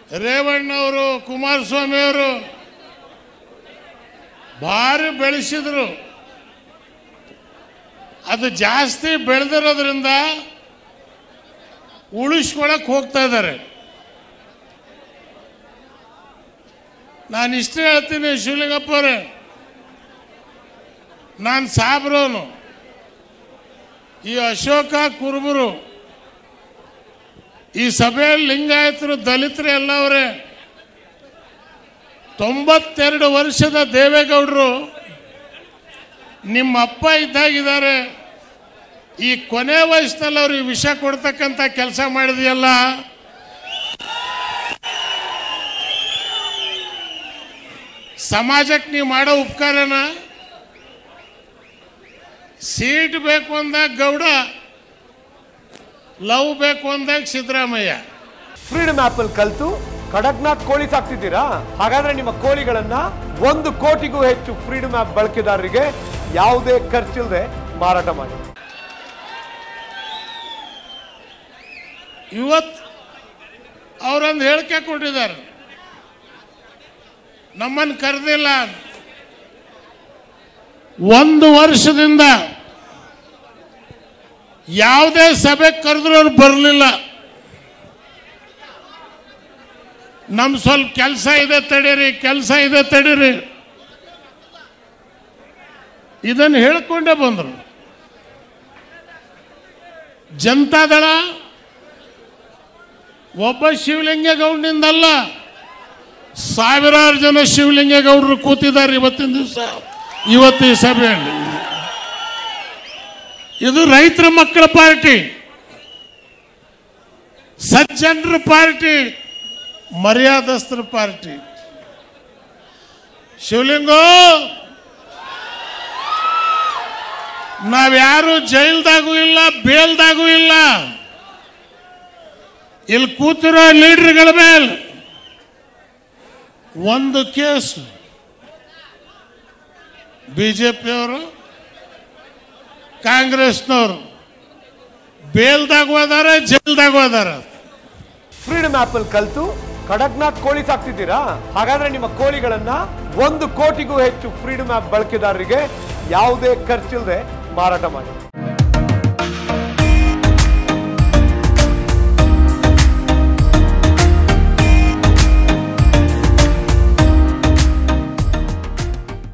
ರೇವಣ್ಣವರು ಕುಮಾರಸ್ವಾಮಿ ಅವರು ಭಾರಿ ಬೆಳೆಸಿದ್ರು ಅದು ಜಾಸ್ತಿ ಬೆಳೆದಿರೋದ್ರಿಂದ ಉಳಿಸ್ಕೊಳಕ್ ಹೋಗ್ತಾ ಇದ್ದಾರೆ ನಾನು ಇಷ್ಟೇ ಹೇಳ್ತೀನಿ ಶಿವಲಿಂಗಪ್ಪ ಅವರೇ ನಾನು ಸಾಬ್ರೋನು ಈ ಅಶೋಕ ಕುರುಬರು ಈ ಸಭೆಯಲ್ಲಿ ಲಿಂಗಾಯತರು ದಲಿತರು ಎಲ್ಲವರೇ ತೊಂಬತ್ತೆರಡು ವರ್ಷದ ದೇವೇಗೌಡರು ನಿಮ್ಮ ಅಪ್ಪ ಇದ್ದಾಗಿದ್ದಾರೆ ಈ ಕೊನೆ ವಯಸ್ಸಿನಲ್ಲಿ ಅವ್ರಿಗೆ ವಿಷ ಕೊಡ್ತಕ್ಕಂಥ ಕೆಲಸ ಮಾಡಿದೆಯಲ್ಲ ಸಮಾಜಕ್ಕೆ ನೀವು ಮಾಡೋ ಉಪಕಾರನ ಸೀಟ್ ಬೇಕು ಅಂದಾಗ ಗೌಡ ಲವ್ ಬೇಕು ಅಂದಾಗ ಸಿದ್ದರಾಮಯ್ಯ ಫ್ರೀಡಮ್ ಆಪ್ ಅಲ್ಲಿ ಕಲ್ತು ಕಡಕ್ನಾಥ್ ಕೋಳಿ ಸಾಕ್ತಿದ್ದೀರಾ ಹಾಗಾದ್ರೆ ನಿಮ್ಮ ಕೋಳಿಗಳನ್ನ ಒಂದು ಕೋಟಿಗೂ ಹೆಚ್ಚು ಫ್ರೀಡಮ್ ಆಪ್ ಬಳಕೆದಾರರಿಗೆ ಯಾವುದೇ ಖರ್ಚಿಲ್ಲದೆ ಮಾರಾಟ ಮಾಡಿ ಇವತ್ತು ಅವರೊಂದು ಹೇಳಿಕೆ ಕೊಟ್ಟಿದ್ದಾರೆ ನಮ್ಮನ್ನು ಕರೆದಿಲ್ಲ ಒಂದು ವರ್ಷದಿಂದ ಯಾವುದೇ ಸಭೆ ಕರೆದ್ರು ಅವ್ರು ಬರಲಿಲ್ಲ ನಮ್ ಸ್ವಲ್ಪ ಕೆಲಸ ಇದೆ ತಡೀರಿ ಕೆಲಸ ಇದೆ ತಡೀರಿ ಇದನ್ನು ಹೇಳ್ಕೊಂಡೇ ಬಂದರು ಜನತಾದಳ ಒಬ್ಬ ಶಿವಲಿಂಗೇಗೌಡನಿಂದಲ್ಲ ಸಾವಿರಾರು ಜನ ಶಿವಲಿಂಗೇಗೌಡರು ಕೂತಿದ್ದಾರೆ ಇವತ್ತಿನ ದಿವಸ ಇವತ್ತು ಈ ಸಭೆಯಲ್ಲಿ ಇದು ರೈತರ ಮಕ್ಕಳ ಪಾರ್ಟಿ ಸಜ್ಜನರ ಪಾರ್ಟಿ ಮರ್ಯಾದಸ್ಥರ ಪಾರ್ಟಿ ಶಿವಲಿಂಗೋ ನಾವ್ಯಾರು ಜೈಲ್ದಾಗೂ ಇಲ್ಲ ಬೇಲ್ದಾಗೂ ಇಲ್ಲ ಇಲ್ಲಿ ಕೂತಿರೋ ಲೀಡರ್ಗಳ ಮೇಲೆ ಒಂದು ಕೇಸು ಬಿಜೆಪಿಯವರು ಕಾಂಗ್ರೆಸ್ನವರು ಬೇಲ್ದಾಗ ಹೋದಾರ ಜೈಲ್ದಾಗ ಹೋದಾರ ಫ್ರೀಡಮ್ ಆಪ್ ಅಲ್ಲಿ ಕಲ್ತು ಕಡಕ್ನಾಥ್ ಕೋಳಿ ಸಾಕ್ತಿದ್ದೀರಾ ಹಾಗಾದ್ರೆ ನಿಮ್ಮ ಕೋಳಿಗಳನ್ನ ಒಂದು ಕೋಟಿಗೂ ಹೆಚ್ಚು ಫ್ರೀಡಮ್ ಆಪ್ ಬಳಕೆದಾರರಿಗೆ ಯಾವುದೇ ಖರ್ಚಿಲ್ಲದೆ ಮಾರಾಟ ಮಾಡಿ